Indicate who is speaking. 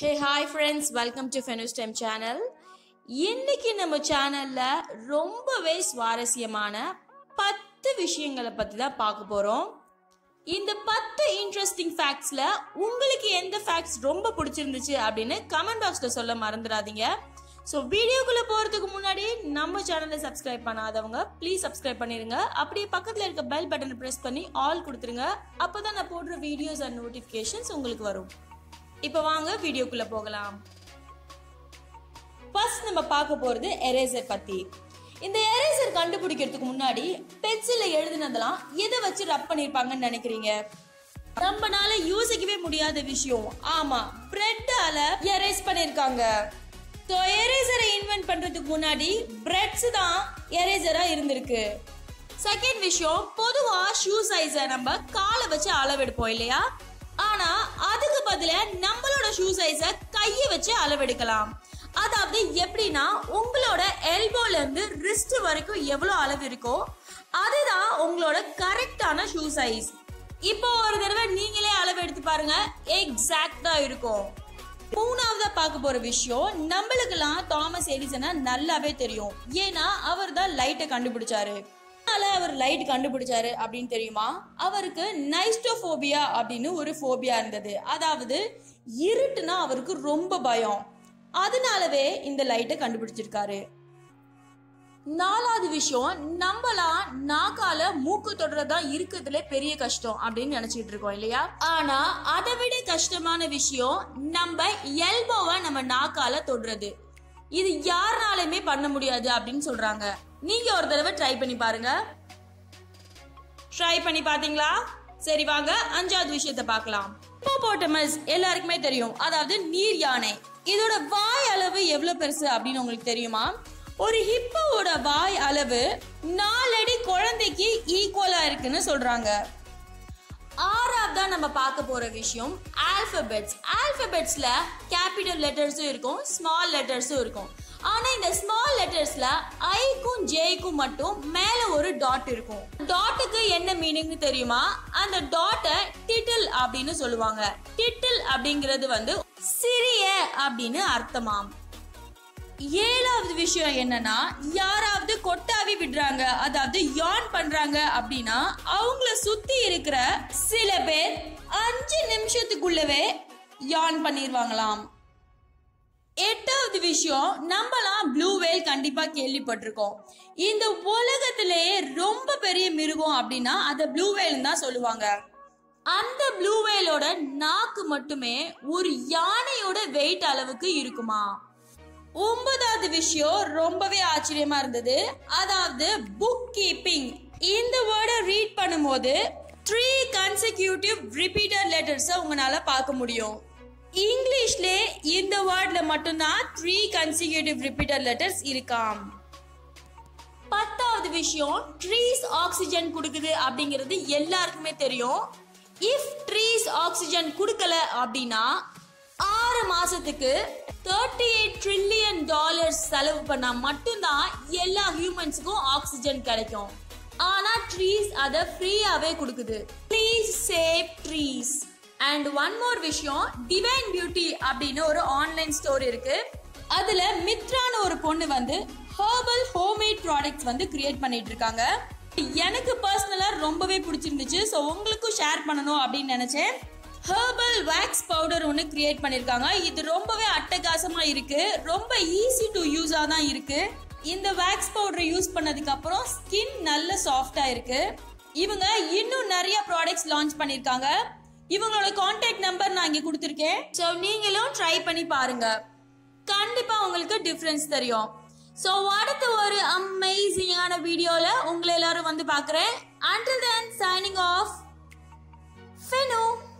Speaker 1: hey hi friends welcome to Fenu's time channel இன்னைக்கு நம்ம சேனல்ல ரொம்பவே சுவாரஸ்யமான பத்து விஷயங்களை பத்தி தான் பார்க்க போறோம் இந்த பத்து இன்ட்ரெஸ்டிங் ஃபேக்ட்ஸ்ல உங்களுக்கு எந்த ஃபேக்ட்ஸ் ரொம்ப பிடிச்சிருந்துச்சு அப்படின்னு கமெண்ட் பாக்ஸ்ல சொல்ல மறந்துடாதீங்க ஸோ வீடியோக்குள்ள போறதுக்கு முன்னாடி நம்ம சேனலை சப்ஸ்கிரைப் பண்ணாதவங்க ப்ளீஸ் சப்ஸ்கிரைப் பண்ணிருங்க அப்படியே பக்கத்துல இருக்க பெல் பட்டனை பிரஸ் பண்ணி ஆல் கொடுத்துருங்க அப்பதான் நான் போடுற வீடியோஸ் அண்ட் நோட்டிஃபிகேஷன்ஸ் உங்களுக்கு வரும் இப்போ வாங்க வீடியோக்குள்ள போகலாம் ஃபர்ஸ்ட் நம்ம பார்க்க போறது எரேசர் பத்தி இந்த எரேசர் கண்டுபிடிக்கிறதுக்கு முன்னாடி பென்சில்ல எழுதுனதெல்லாம் எதை வச்சு ரப் பண்ணிருப்பாங்கன்னு நினைக்கிறீங்க நம்மனால யோசிக்கவே முடியாத விஷயம் ஆமா பிரெட்டால எரேஸ் பண்ணிருக்காங்க ஸோ எரேசரை இன்வென்ட் பண்றதுக்கு முன்னாடி பிரெட்ஸ் தான் எரேசரா இருந்திருக்கு செகண்ட் விஷயம் பொதுவா ஷூ சைஸை நம்ம காலை வச்சு அளவெடுப்போம் இல்லையா ஆனா அதுக்கு பதிலா நம்மளோட ஷூ சைஸை கையை வச்சு அளவெடுக்கலாம் அதாவது எப்படின்னா உங்களோட எல்போல இருந்து ரிஸ்ட் வரைக்கும் எவ்வளவு அளவு இருக்கோ அதுதான் உங்களோட கரெக்டான ஷூ சைஸ் இப்போ ஒரு தடவை நீங்களே அளவு எடுத்து பாருங்க எக்ஸாக்டா இருக்கும் மூணாவதா பார்க்க போற விஷயம் நம்மளுக்கெல்லாம் தாமஸ் எடிசனை நல்லாவே தெரியும் ஏன்னா அவர் தான் லைட்டை கண்டுபிடிச்சாரு அதனால அவர் லைட் கண்டுபிடிச்சாரு அப்படின்னு தெரியுமா அவருக்கு நைஸ்டோபோபியா அப்படின்னு ஒரு ஃபோபியா இருந்தது அதாவது இருட்டுனா அவருக்கு ரொம்ப பயம் அதனாலவே இந்த லைட்டை கண்டுபிடிச்சிருக்காரு நாலாவது விஷயம் நம்மளாம் நாக்கால மூக்கு தொடுறதா இருக்கிறதுல பெரிய கஷ்டம் அப்படின்னு நினைச்சிட்டு இருக்கோம் இல்லையா ஆனா அதை விட கஷ்டமான விஷயம் நம்ம எல்போவை நம்ம நாக்கால தொடுறது இது யாருனாலுமே பண்ண முடியாது அப்படின்னு சொல்றாங்க நீங்க ஒரு தடவை ட்ரை பண்ணி பாருங்க ட்ரை பண்ணி பாத்தீங்களா சரி வாங்க அஞ்சாவது விஷயத்தை பார்க்கலாம் ஹிப்போபோட்டமஸ் எல்லாருக்குமே தெரியும் அதாவது நீர் யானை இதோட வாய் அளவு எவ்வளவு பெருசு அப்படின்னு உங்களுக்கு தெரியுமா ஒரு ஹிப்போவோட வாய் அளவு நாலடி குழந்தைக்கு ஈக்குவலா இருக்குன்னு சொல்றாங்க ஆறாவதா நம்ம பார்க்க போற விஷயம் ஆல்பபெட்ஸ் ஆல்பபெட்ஸ்ல கேபிட்டல் லெட்டர்ஸும் இருக்கும் ஸ்மால் லெட்டர்ஸும் இருக்கும் ஆனா இந்த ஸ்மால் லெட்டர்ஸ்ல ஐக்கும் ஜேக்கும் மட்டும் மேல ஒரு டாட் இருக்கும் டாட்டுக்கு என்ன மீனிங்னு தெரியுமா அந்த டாட்டை டிட்டில் அப்படின்னு சொல்லுவாங்க டிட்டில் அப்படிங்கிறது வந்து சிறிய அப்படின்னு அர்த்தமாம் ஏழாவது விஷயம் என்னன்னா யாராவது கொட்டாவி விடுறாங்க அதாவது யான் பண்றாங்க அப்படின்னா அவங்கள சுத்தி இருக்கிற சில பேர் அஞ்சு நிமிஷத்துக்குள்ளவே யான் பண்ணிடுவாங்களாம் எட்டாவது விஷயம் நம்மலாம் ப்ளூ வேல் கண்டிப்பா கேள்விப்பட்டிருக்கோம் இந்த உலகத்திலேயே ரொம்ப பெரிய மிருகம் அப்படின்னா அதை ப்ளூ வேல் தான் சொல்லுவாங்க அந்த ப்ளூ வேலோட நாக்கு மட்டுமே ஒரு யானையோட வெயிட் அளவுக்கு இருக்குமா ஒன்பதாவது விஷயம் ரொம்பவே ஆச்சரியமா இருந்தது அதாவது புக் கீப்பிங் இந்த வேர்டை ரீட் பண்ணும்போது த்ரீ கன்சிக்யூட்டிவ் ரிப்பீட்டட் லெட்டர்ஸை உங்களால பார்க்க முடியும் இங்கிலீஷ்ல இந்த வேர்ட்ல மட்டும்தான் த்ரீ கன்சிக்யூட்டிவ் ரிப்பீட்டட் லெட்டர்ஸ் இருக்காம் பத்தாவது விஷயம் ட்ரீஸ் ஆக்சிஜன் கொடுக்குது அப்படிங்கிறது எல்லாருக்குமே தெரியும் இஃப் ட்ரீஸ் ஆக்சிஜன் கொடுக்கல அப்படின்னா ஆறு மாசத்துக்கு தேர்ட்டி எயிட் ட்ரில்லியன் டாலர்ஸ் செலவு பண்ணா மட்டும்தான் எல்லா ஹியூமன்ஸுக்கும் ஆக்சிஜன் கிடைக்கும் ஆனா ட்ரீஸ் அதை ஃப்ரீயாவே கொடுக்குது please save trees and one more விஷயம் டிவைன் பியூட்டி அப்படின்னு ஒரு ஆன்லைன் ஸ்டோர் இருக்கு அதுல மித்ரான ஒரு பொண்ணு வந்து ஹர்பல் ஹோம்மேட் ப்ராடக்ட்ஸ் வந்து கிரியேட் பண்ணிட்டு இருக்காங்க எனக்கு பர்சனலா ரொம்பவே பிடிச்சிருந்துச்சு ஸோ உங்களுக்கும் ஷேர் பண்ணணும் அப்படின்னு நினைச்சேன் ஹெர்பல் வேக்ஸ் பவுடர் ஒன்று கிரியேட் பண்ணியிருக்காங்க இது ரொம்பவே அட்டகாசமாக இருக்கு ரொம்ப ஈஸி டு யூஸாக தான் இருக்கு இந்த வேக்ஸ் பவுடரை யூஸ் பண்ணதுக்கு அப்புறம் ஸ்கின் நல்ல சாஃப்டா இருக்கு இவங்க இன்னும் நிறைய ப்ராடக்ட்ஸ் லான்ச் பண்ணியிருக்காங்க இவங்களோட கான்டாக்ட் நம்பர் நான் இங்கே கொடுத்துருக்கேன் ஸோ நீங்களும் ட்ரை பண்ணி பாருங்க கண்டிப்பா உங்களுக்கு டிஃப்ரென்ஸ் தெரியும் ஸோ அடுத்த ஒரு அமேசிங்கான வீடியோவில் உங்களை எல்லாரும் வந்து பார்க்குறேன் until then signing off pheno